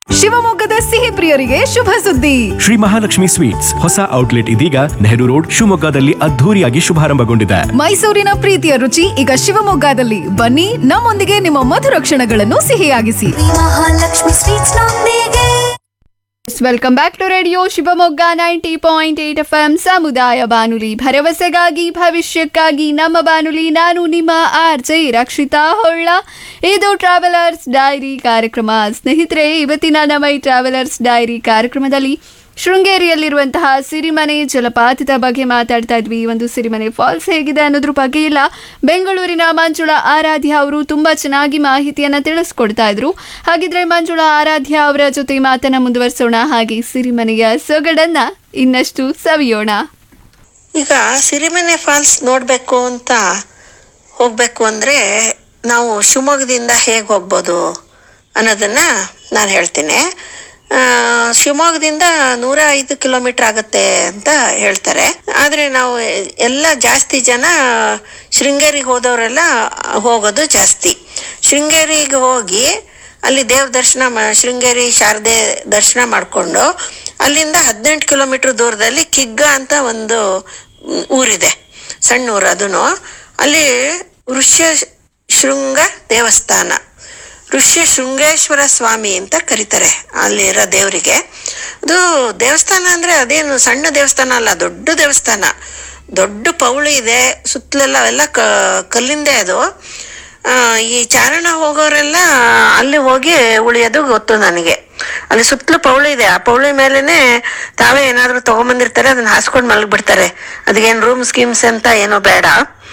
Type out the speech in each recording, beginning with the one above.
ಶಿವಮೊಗ್ಗದ ಸಿಹಿ ಪ್ರಿಯರಿಗೆ ಶುಭ ಸುದ್ದಿ ಶ್ರೀ ಮಹಾಲಕ್ಷ್ಮಿ ಸ್ವೀಟ್ಸ್ ಹೊಸ ಔಟ್ಲೆಟ್ ಇದೀಗ ನೆಹರು ರೋಡ್ ಶಿವಮೊಗ್ಗದಲ್ಲಿ ಅದ್ಧೂರಿಯಾಗಿ ಶುಭಾರಂಭಗೊಂಡಿದೆ ಮೈಸೂರಿನ ಪ್ರೀತಿಯ ರುಚಿ ಈಗ ಶಿವಮೊಗ್ಗದಲ್ಲಿ ಬನ್ನಿ ನಮ್ಮೊಂದಿಗೆ ನಿಮ್ಮ ಮಧುರ ಕ್ಷಣಗಳನ್ನು ಸಿಹಿಯಾಗಿಸಿ ಮಹಾಲಕ್ಷ್ಮಿ ಸ್ವೀಟ್ಸ್ ನೊಂದಿಗೆ welcome back to radio Shivamogga ninety point eight F M ಸಮುದಾಯ ಬಾನುಲಿ ಭರವಸೆಗಾಗಿ ಭವಿಷ್ಯಕ್ಕಾಗಿ ನಮ್ಮ ಬಾನುಲಿ ನಾನು ನಿಮ್ಮ ಆರ್ ಜೆ ರಕ್ಷಿತಾ ಹೊಳ್ಳ ಇದು ಟ್ರಾವೆಲರ್ಸ್ ಡೈರಿ ಕಾರ್ಯಕ್ರಮ ಸ್ನೇಹಿತರೆ ಇವತ್ತಿನ ನಮ್ಮ ಈ ಟ್ರಾವೆಲರ್ಸ್ ಡೈರಿ ಕಾರ್ಯಕ್ರಮದಲ್ಲಿ ಶೃಂಗೇರಿಯಲ್ಲಿರುವಂತಹ ಸಿರಿಮನೆ ಜಲಪಾತದ ಬಗ್ಗೆ ಮಾತಾಡ್ತಾ ಇದ್ವಿ ಈ ಒಂದು ಸಿರಿಮನೆ ಫಾಲ್ಸ್ ಹೇಗಿದೆ ಅನ್ನೋದ್ರ ಬಗ್ಗೆ ಇಲ್ಲ ಬೆಂಗಳೂರಿನ ಮಂಜುಳಾ ಆರಾಧ್ಯ ಅವರು ತುಂಬಾ ಚೆನ್ನಾಗಿ ಮಾಹಿತಿಯನ್ನ ತಿಳಿಸ್ಕೊಡ್ತಾ ಇದ್ರು ಹಾಗಿದ್ರೆ ಮಂಜುಳಾ ಆರಾಧ್ಯ ಅವರ ಜೊತೆ ಮಾತನ್ನ ಮುಂದುವರಿಸೋಣ ಹಾಗೆ ಸಿರಿಮನೆಯ ಸೊಗಡನ್ನ ಇನ್ನಷ್ಟು ಸವಿಯೋಣ ಈಗ ಸಿರಿಮನೆ ಫಾಲ್ಸ್ ನೋಡಬೇಕು ಅಂತ ಹೋಗಬೇಕು ಅಂದರೆ ನಾವು ಶಿವಮೊಗ್ಗದಿಂದ ಹೇಗೆ ಹೋಗ್ಬೋದು ಅನ್ನೋದನ್ನು ನಾನು ಹೇಳ್ತೀನಿ ಆ, ಶಿವಮೊಗ್ಗದಿಂದ ನೂರ ಐದು ಕಿಲೋಮೀಟ್ರ್ ಆಗುತ್ತೆ ಅಂತ ಹೇಳ್ತಾರೆ ಆದರೆ ನಾವು ಎಲ್ಲ ಜಾಸ್ತಿ ಜನ ಶೃಂಗೇರಿಗೆ ಹೋದವರೆಲ್ಲ ಹೋಗೋದು ಜಾಸ್ತಿ ಶೃಂಗೇರಿಗೆ ಹೋಗಿ ಅಲ್ಲಿ ದೇವ ದರ್ಶನ ಮಾ- ಶೃಂಗೇರಿ ಶಾರದೆ ದರ್ಶನ ಮಾಡಿಕೊಂಡು ಅಲ್ಲಿಂದ ಹದಿನೆಂಟು ಕಿಲೋಮೀಟ್ರ್ ದೂರದಲ್ಲಿ ಕಿಗ್ಗ ಅಂತ ಒಂದು ಮ್, ಊರಿದೆ ಸಣ್ಣ ಊರು ಅದೂ ಅಲ್ಲಿ ಋಷ್ಯ ಶೃಂಗ ದೇವಸ್ಥಾನ ಋಷ್ಯ ಶೃಂಗೇಶ್ವರ ಸ್ವಾಮಿ ಅಂತ ಕರೀತಾರೆ ಅಲ್ಲಿರೋ ದೇವರಿಗೆ ಅದು ದೇವಸ್ಥಾನ ಅಂದರೆ ಅದೇನು ಸಣ್ಣ ದೇವಸ್ಥಾನ ಅಲ್ಲ ದೊಡ್ಡ ದೇವಸ್ಥಾನ ದೊಡ್ಡ ಪೌಳಿ ಇದೆ ಸುತ್ತಲೆಲ್ಲ ಅವೆಲ್ಲ ಕ ಕಲ್ಲಿಂದೆ ಅದು ಆ, ಈ ಚಾರಣ ಹೋಗೋರೆಲ್ಲ ಅಲ್ಲಿ ಹೋಗಿ ಉಳಿಯೋದು ಗೊತ್ತು ನನಗೆ ಅಲ್ಲಿ ಸುತ್ತಲೂ ಪೌಳಿ ಇದೆ ಆ ಪೌಳಿ ಮೇಲೇನೆ ತಾವೇ ಏನಾದರೂ ತೊಗೊಂಬಂದಿರ್ತಾರೆ ಅದನ್ನ ಹಾಸ್ಕೊಂಡು ಮಲಗಿಬಿಡ್ತಾರೆ ಅದಕ್ಕೇನು ರೂಮ್ ಸ್ಕೀಮ್ಸ್ ಅಂತ ಏನೋ ಬೇಡ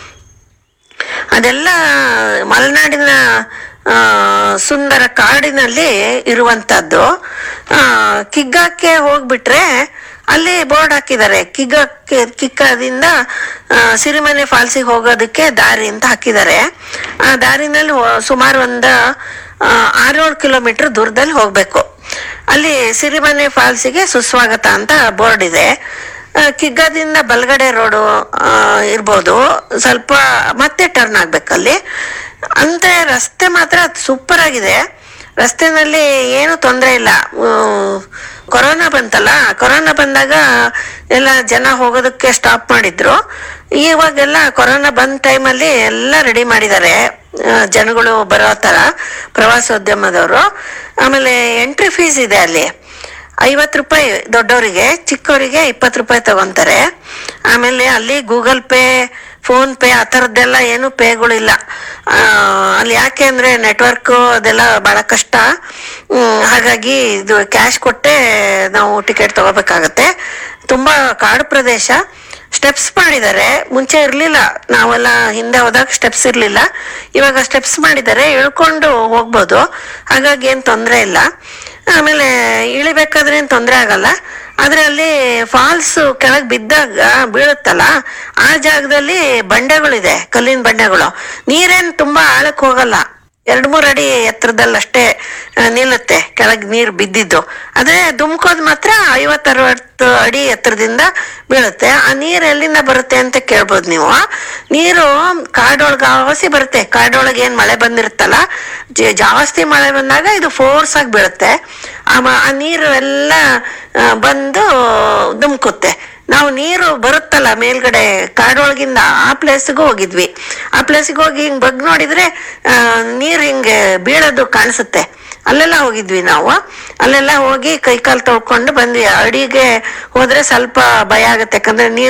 ಅದೆಲ್ಲ ಮಲೆನಾಡಿನ ಆ, ಸುಂದರ ಕಾಡಿನಲ್ಲಿ ಇರುವಂಥದ್ದು ಆ, ಕಿಗ್ಗಕ್ಕೆ ಹೋಗ್ಬಿಟ್ರೆ ಅಲ್ಲಿ ಬೋರ್ಡ್ ಹಾಕಿದ್ದಾರೆ ಕಿಗ್ಗಕ್ಕೆ ಕಿಕ್ಕದಿಂದ ಆ, ಸಿರಿಮನೆ ಫಾಲ್ಸಿಗೆ ಹೋಗೋದಕ್ಕೆ ದಾರಿ ಅಂತ ಹಾಕಿದ್ದಾರೆ ಆ ದಾರಿನಲ್ಲಿ ಹೋ- ಸುಮಾರು ಒಂದು ಆರೇಳು ಕಿಲೋಮೀಟರ್ ದೂರದಲ್ಲಿ ಹೋಗಬೇಕು ಅಲ್ಲಿ ಸಿರಿಮನೆ ಫಾಲ್ಸಿಗೆ ಸುಸ್ವಾಗತ ಅಂತ ಬೋರ್ಡ್ ಇದೆ ಆ, ಕಿಗ್ಗದಿಂದ ಬಲಗಡೆ ರೋಡು ಆ, ಇರ್ಬೋದು ಸ್ವಲ್ಪ ಮತ್ತೆ ಟರ್ನ್ ಆಗ್ಬೇಕಲ್ಲಿ ಅಂದ್ರೆ ರಸ್ತೆ ಮಾತ್ರ ಸೂಪರ್ ಆಗಿದೆ ರಸ್ತೆನಲ್ಲಿ ಏನು ತೊಂದರೆ ಇಲ್ಲ ಉಮ್, ಕೊರೋನಾ ಬಂತಲ್ಲ ಕೊರೋನಾ ಬಂದಾಗ ಎಲ್ಲ ಜನ ಹೋಗೋದಕ್ಕೆ ಸ್ಟಾಪ್ ಮಾಡಿದ್ರು ಇವಾಗೆಲ್ಲ ಕೊರೋನಾ ಬಂದ ಟೈಮಲ್ಲಿ ಎಲ್ಲ ರೆಡಿ ಮಾಡಿದ್ದಾರೆ ಆ, ಜನಗಳು ಬರೋ ಥರ ಪ್ರವಾಸೋದ್ಯಮದವರು ಆಮೇಲೆ ಎಂಟ್ರಿ ಫೀಸ್ ಇದೆ ಅಲ್ಲಿ ಐವತ್ತು ರೂಪಾಯಿ ದೊಡ್ಡವರಿಗೆ ಚಿಕ್ಕವರಿಗೆ ಇಪ್ಪತ್ತು ರೂಪಾಯಿ ತಗೊಂತಾರೆ ಆಮೇಲೆ ಅಲ್ಲಿ ಗೂಗಲ್ ಪೇ ಫೋನ್ ಪೇ ಆ ಥರದ್ದೆಲ್ಲ ಏನು ಪೇಗಳಿಲ್ಲ ಆ, ಅಲ್ಲಿ ಯಾಕೆ ಅಂದರೆ ನೆಟ್ವರ್ಕು ಅದೆಲ್ಲ ಭಾಳ ಕಷ್ಟ ಹ್ಮ್, ಹಾಗಾಗಿ ಇದು ಕ್ಯಾಶ್ ಕೊಟ್ಟೆ ನಾವು ಟಿಕೆಟ್ ತಗೋಬೇಕಾಗತ್ತೆ ತುಂಬ ಕಾಡು ಪ್ರದೇಶ ಸ್ಟೆಪ್ಸ್ ಮಾಡಿದ್ದಾರೆ ಮುಂಚೆ ಇರಲಿಲ್ಲ ನಾವೆಲ್ಲ ಹಿಂದೆ ಹೋದಾಗ ಸ್ಟೆಪ್ಸ್ ಇರಲಿಲ್ಲ ಇವಾಗ ಸ್ಟೆಪ್ಸ್ ಮಾಡಿದ್ದಾರೆ ಇಳ್ಕೊಂಡು ಹೋಗ್ಬೋದು ಹಾಗಾಗಿ ಏನು ತೊಂದರೆ ಇಲ್ಲ ಆಮೇಲೆ ಇಳಿಬೇಕಾದ್ರೆ ಏನು ತೊಂದರೆ ಆಗಲ್ಲ ಆದರೆ ಅಲ್ಲಿ ಫಾಲ್ಸ್ ಕೆಳಗೆ ಬಿದ್ದಾಗ ಬೀಳುತ್ತಲ್ಲ ಆ ಜಾಗದಲ್ಲಿ ಬಂಡೆಗಳಿದೆ ಕಲ್ಲಿನ ಬಂಡೆಗಳು ನೀರೇನು ತುಂಬಾ ಆಳಕ್ಕೆ ಹೋಗಲ್ಲ ಎರಡು ಮೂರು ಅಡಿ ಎತ್ತರದಲ್ಲಿ ಅಷ್ಟೇ ಆ, ನಿಲ್ಲುತ್ತೆ ಕೆಳಗೆ ನೀರು ಬಿದ್ದಿದ್ದು ಅದೇ ಧುಮ್ಕೋದ್ ಮಾತ್ರ ಐವತ್ತು ಅರವತ್ತು ಅಡಿ ಎತ್ತರದಿಂದ ಬೀಳುತ್ತೆ ಆ ನೀರು ಎಲ್ಲಿಂದ ಬರುತ್ತೆ ಅಂತ ಕೇಳ್ಬೋದು ನೀವು ನೀರು ಕಾಡೊಳಗೆ ಆವಸಿ ಬರುತ್ತೆ ಕಾಡೊಳಗೆ ಏನು ಮಳೆ ಬಂದಿರುತ್ತಲ್ಲ ಜ- ಜಾಸ್ತಿ ಮಳೆ ಬಂದಾಗ ಇದು ಫೋರ್ಸ್ ಆಗಿ ಬೀಳುತ್ತೆ ಆ ಮ- ಆ ನೀರು ಎಲ್ಲ ಆ, ಬಂದು ಧುಮ್ಕುತ್ತೆ ನಾವು ನೀರು ಬರುತ್ತಲ್ಲ ಮೇಲ್ಗಡೆ ಕಾಡೊಳಗಿಂದ ಆ ಪ್ಲೇಸ್ಗೂ ಹೋಗಿದ್ವಿ ಆ ಪ್ಲೇಸಿಗೆ ಹೋಗಿ ಹಿಂಗ್ ಬಗ್ ನೋಡಿದ್ರೆ ಆ, ನೀರು ಹಿಂಗೆ ಬೀಳೋದು ಕಾಣಿಸುತ್ತೆ ಅಲ್ಲೆಲ್ಲ ಹೋಗಿದ್ವಿ ನಾವು ಅಲ್ಲೆಲ್ಲ ಹೋಗಿ ಕೈ ಕಾಲು ತೊಳ್ಕೊಂಡು ಬಂದ್ವಿ ಅಡಿಗೆ ಹೋದ್ರೆ ಸ್ವಲ್ಪ ಭಯ ಆಗುತ್ತೆ ಯಾಕಂದ್ರೆ ನೀರು